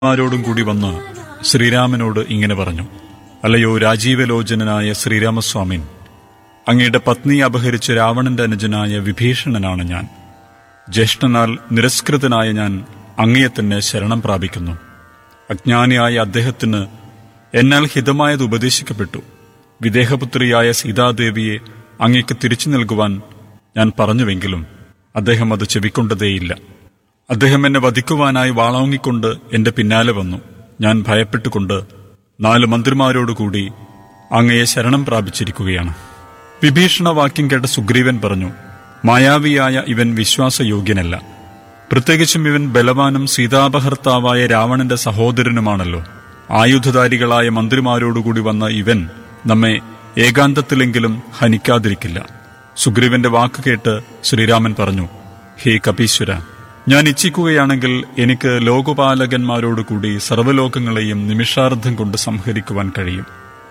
മാരോടും കൂടി വന്ന് ശ്രീരാമനോട് ഇങ്ങനെ പറഞ്ഞു അല്ലയോ രാജീവലോചനനായ ശ്രീരാമസ്വാമിൻ അങ്ങയുടെ പത്നിയെ അപഹരിച്ച രാവണന്റെ അനുജനായ വിഭീഷണനാണ് ഞാൻ ജ്യേഷ്ഠനാൽ നിരസ്കൃതനായ ഞാൻ അങ്ങയെ തന്നെ ശരണം പ്രാപിക്കുന്നു അജ്ഞാനിയായ അദ്ദേഹത്തിന് എന്നാൽ ഹിതമായത് ഉപദേശിക്കപ്പെട്ടു വിദേഹപുത്രിയായ സീതാദേവിയെ അങ്ങയ്ക്ക് തിരിച്ചു നൽകുവാൻ ഞാൻ പറഞ്ഞുവെങ്കിലും അദ്ദേഹം അത് ചെവിക്കൊണ്ടതേയില്ല അദ്ദേഹം എന്നെ വധിക്കുവാനായി വാളോങ്ങിക്കൊണ്ട് എന്റെ പിന്നാലെ വന്നു ഞാൻ ഭയപ്പെട്ടുകൊണ്ട് നാല് മന്ത്രിമാരോടുകൂടി അങ്ങയെ ശരണം പ്രാപിച്ചിരിക്കുകയാണ് വിഭീഷണ വാക്യം കേട്ട സുഗ്രീവൻ പറഞ്ഞു മായാവിയായ ഇവൻ വിശ്വാസയോഗ്യനല്ല പ്രത്യേകിച്ചും ഇവൻ ബലവാനും സീതാപഹർത്താവായ രാവണന്റെ സഹോദരനുമാണല്ലോ ആയുധധാരികളായ മന്ത്രിമാരോടുകൂടി വന്ന ഇവൻ നമ്മെ ഏകാന്തത്തിലെങ്കിലും ഹനിക്കാതിരിക്കില്ല സുഗ്രീവന്റെ വാക്ക് കേട്ട് ശ്രീരാമൻ പറഞ്ഞു ഹേ കപീശ്വര ഞാൻ ഇച്ഛിക്കുകയാണെങ്കിൽ എനിക്ക് ലോകപാലകന്മാരോടുകൂടി സർവ്വലോകങ്ങളെയും നിമിഷാർദ്ധം കൊണ്ട് സംഹരിക്കുവാൻ കഴിയും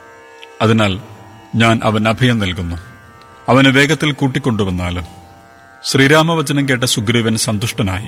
അതിനാൽ ഞാൻ അവൻ അഭയം നൽകുന്നു അവന് വേഗത്തിൽ കൂട്ടിക്കൊണ്ടുവന്നാലും ശ്രീരാമവചനം കേട്ട സുഗ്രീവൻ സന്തുഷ്ടനായി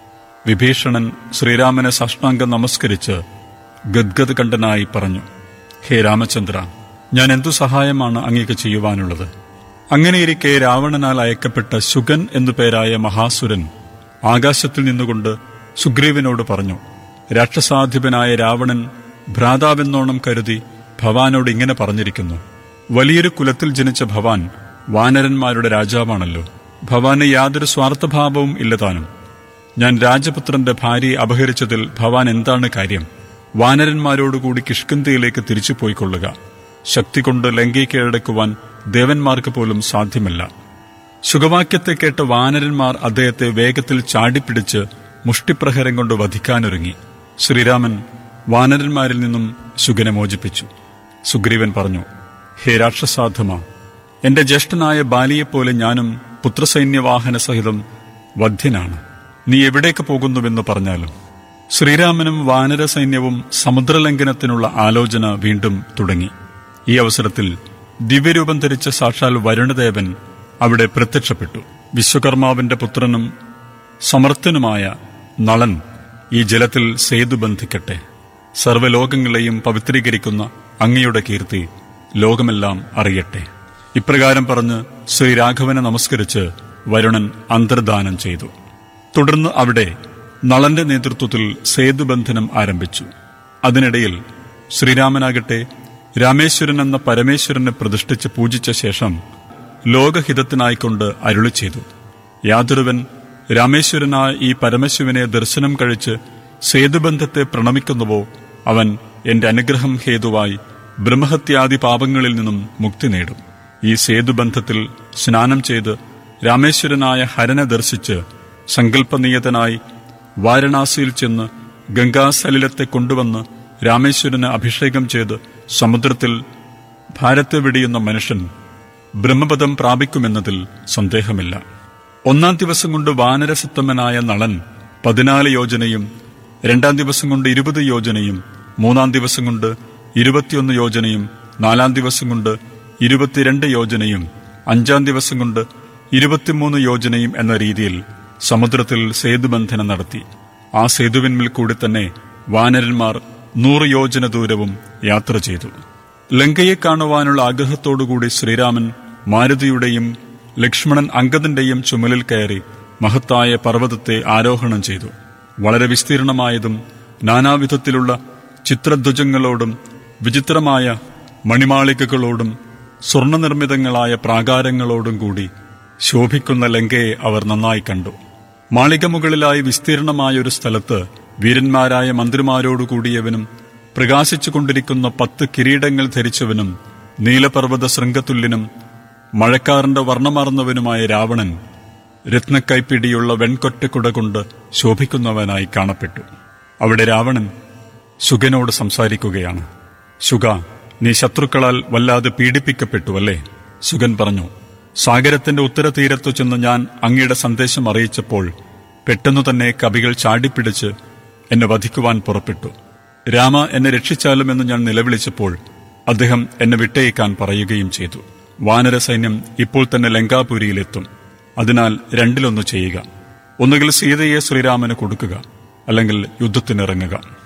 വിഭീഷണൻ ശ്രീരാമനെ സാഷ്ടാംഗം നമസ്കരിച്ച് ഗദ്ഗത് കണ്ഠനായി പറഞ്ഞു ഹേ രാമചന്ദ്ര ഞാൻ എന്തു സഹായമാണ് അങ്ങേക്ക് ചെയ്യുവാനുള്ളത് അങ്ങനെയിരിക്കെ രാവണനാൽ അയക്കപ്പെട്ട ശുഗൻ എന്നു പേരായ മഹാസുരൻ ആകാശത്തിൽ നിന്നുകൊണ്ട് സുഗ്രീവനോട് പറഞ്ഞു രാക്ഷസാധിപനായ രാവണൻ ഭ്രാതാവെന്നോണം കരുതി ഭവാനോട് ഇങ്ങനെ പറഞ്ഞിരിക്കുന്നു വലിയൊരു കുലത്തിൽ ജനിച്ച ഭവാൻ വാനരന്മാരുടെ രാജാവാണല്ലോ ഭവാന് യാതൊരു സ്വാർത്ഥഭാവവും ഇല്ലതാനും ഞാൻ രാജപുത്രന്റെ ഭാര്യയെ അപഹരിച്ചതിൽ ഭവാൻ എന്താണ് കാര്യം വാനരന്മാരോടുകൂടി കിഷ്കിന്തയിലേക്ക് തിരിച്ചു പോയിക്കൊള്ളുക ശക്തി കൊണ്ട് ലങ്കയെ കീഴടക്കുവാൻ ദേവന്മാർക്ക് പോലും സാധ്യമല്ല സുഖവാക്യത്തെ കേട്ട് വാനരന്മാർ അദ്ദേഹത്തെ വേഗത്തിൽ ചാടിപ്പിടിച്ച് മുഷ്ടിപ്രഹരം കൊണ്ട് വധിക്കാനൊരുങ്ങി ശ്രീരാമൻ വാനരന്മാരിൽ നിന്നും ശുഗനെ മോചിപ്പിച്ചു സുഗ്രീവൻ പറഞ്ഞു ഹേ രാക്ഷസാധമ എന്റെ ജ്യേഷ്ഠനായ ബാലിയെപ്പോലെ ഞാനും പുത്രസൈന്യവാഹന സഹിതം വധ്യനാണ് നീ എവിടേക്ക് പോകുന്നുവെന്ന് പറഞ്ഞാലും ശ്രീരാമനും വാനര സൈന്യവും സമുദ്രലംഘനത്തിനുള്ള ആലോചന വീണ്ടും തുടങ്ങി ഈ അവസരത്തിൽ ദിവ്യരൂപം ധരിച്ച സാക്ഷാൽ വരുണദേവൻ അവിടെ പ്രത്യക്ഷപ്പെട്ടു വിശ്വകർമാവിന്റെ പുത്രനും സമർത്ഥനുമായ നളൻ ഈ ജലത്തിൽ സേതു ബന്ധിക്കട്ടെ സർവ്വലോകങ്ങളെയും പവിത്രീകരിക്കുന്ന അങ്ങയുടെ കീർത്തി ലോകമെല്ലാം അറിയട്ടെ ഇപ്രകാരം പറഞ്ഞ് ശ്രീരാഘവനെ നമസ്കരിച്ച് വരുണൻ അന്തർദാനം ചെയ്തു തുടർന്ന് അവിടെ നളന്റെ നേതൃത്വത്തിൽ സേതുബന്ധനം ആരംഭിച്ചു അതിനിടയിൽ ശ്രീരാമനാകട്ടെ രാമേശ്വരൻ എന്ന പരമേശ്വരനെ പ്രതിഷ്ഠിച്ച് പൂജിച്ച ശേഷം ലോകഹിതത്തിനായിക്കൊണ്ട് അരുളി ചെയ്തു യാതൊരുവൻ രാമേശ്വരനായ ഈ പരമശിവനെ ദർശനം കഴിച്ച് സേതുബന്ധത്തെ പ്രണമിക്കുന്നുവോ അവൻ എന്റെ അനുഗ്രഹം ഹേതുവായി ബ്രഹ്മഹത്യാദി പാപങ്ങളിൽ നിന്നും മുക്തി നേടും ഈ സേതുബന്ധത്തിൽ സ്നാനം ചെയ്ത് രാമേശ്വരനായ ഹരനെ ദർശിച്ച് സങ്കല്പനിയതനായി വാരണാസിയിൽ ചെന്ന് ഗംഗാസലിലത്തെ കൊണ്ടുവന്ന് രാമേശ്വരന് അഭിഷേകം ചെയ്ത് സമുദ്രത്തിൽ ഭാരത്തെ വെടിയുന്ന മനുഷ്യൻ ബ്രഹ്മപദം പ്രാപിക്കുമെന്നതിൽ സന്ദേഹമില്ല ഒന്നാം ദിവസം കൊണ്ട് വാനരസത്തമനായ നളൻ പതിനാല് യോജനയും രണ്ടാം ദിവസം കൊണ്ട് ഇരുപത് യോജനയും മൂന്നാം ദിവസം കൊണ്ട് ഇരുപത്തിയൊന്ന് യോജനയും നാലാം ദിവസം കൊണ്ട് ഇരുപത്തിരണ്ട് യോജനയും അഞ്ചാം ദിവസം കൊണ്ട് ഇരുപത്തിമൂന്ന് യോജനയും എന്ന രീതിയിൽ സമുദ്രത്തിൽ സേതുബന്ധനം നടത്തി ആ സേതുവിന്മേൽ കൂടി തന്നെ വാനരന്മാർ നൂറ് യോജന ദൂരവും യാത്ര ചെയ്തു ലങ്കയെ കാണുവാനുള്ള ആഗ്രഹത്തോടുകൂടി ശ്രീരാമൻ മാരുതിയുടെയും ലക്ഷ്മണൻ അങ്കദന്റെയും ചുമലിൽ കയറി മഹത്തായ പർവ്വതത്തെ ആരോഹണം ചെയ്തു വളരെ വിസ്തീർണമായതും നാനാവിധത്തിലുള്ള ചിത്രധ്വജങ്ങളോടും വിചിത്രമായ മണിമാളികകളോടും സ്വർണനിർമ്മിതങ്ങളായ പ്രാകാരങ്ങളോടും കൂടി ശോഭിക്കുന്ന ലങ്കയെ അവർ നന്നായി കണ്ടു മാളിക മുകളിലായി വിസ്തീർണമായ ഒരു സ്ഥലത്ത് വീരന്മാരായ മന്ത്രിമാരോടുകൂടിയവനും പ്രകാശിച്ചുകൊണ്ടിരിക്കുന്ന പത്ത് കിരീടങ്ങൾ ധരിച്ചവനും നീലപർവ്വത ശൃംഗതുല്യനും മഴക്കാറിന്റെ വർണ്ണമാർന്നവനുമായ രാവണൻ രത്നക്കൈപ്പിടിയുള്ള വെൺകൊറ്റക്കുട കൊണ്ട് ശോഭിക്കുന്നവനായി കാണപ്പെട്ടു അവിടെ രാവണൻ ശുഗനോട് സംസാരിക്കുകയാണ് ശുഗ നീ ശത്രുക്കളാൽ വല്ലാതെ പീഡിപ്പിക്കപ്പെട്ടു അല്ലേ ശുഗൻ പറഞ്ഞു സാഗരത്തിന്റെ ഉത്തരതീരത്തു ചെന്ന് ഞാൻ അങ്ങയുടെ സന്ദേശം അറിയിച്ചപ്പോൾ പെട്ടെന്നു തന്നെ കവികൾ ചാടിപ്പിടിച്ച് എന്നെ വധിക്കുവാൻ പുറപ്പെട്ടു രാമ എന്നെ രക്ഷിച്ചാലുമെന്ന് ഞാൻ നിലവിളിച്ചപ്പോൾ അദ്ദേഹം എന്നെ വിട്ടയക്കാൻ പറയുകയും ചെയ്തു വാനര സൈന്യം ഇപ്പോൾ തന്നെ ലങ്കാപുരിയിലെത്തും അതിനാൽ രണ്ടിലൊന്ന് ചെയ്യുക ഒന്നുകിൽ സീതയെ ശ്രീരാമന് കൊടുക്കുക അല്ലെങ്കിൽ യുദ്ധത്തിനിറങ്ങുക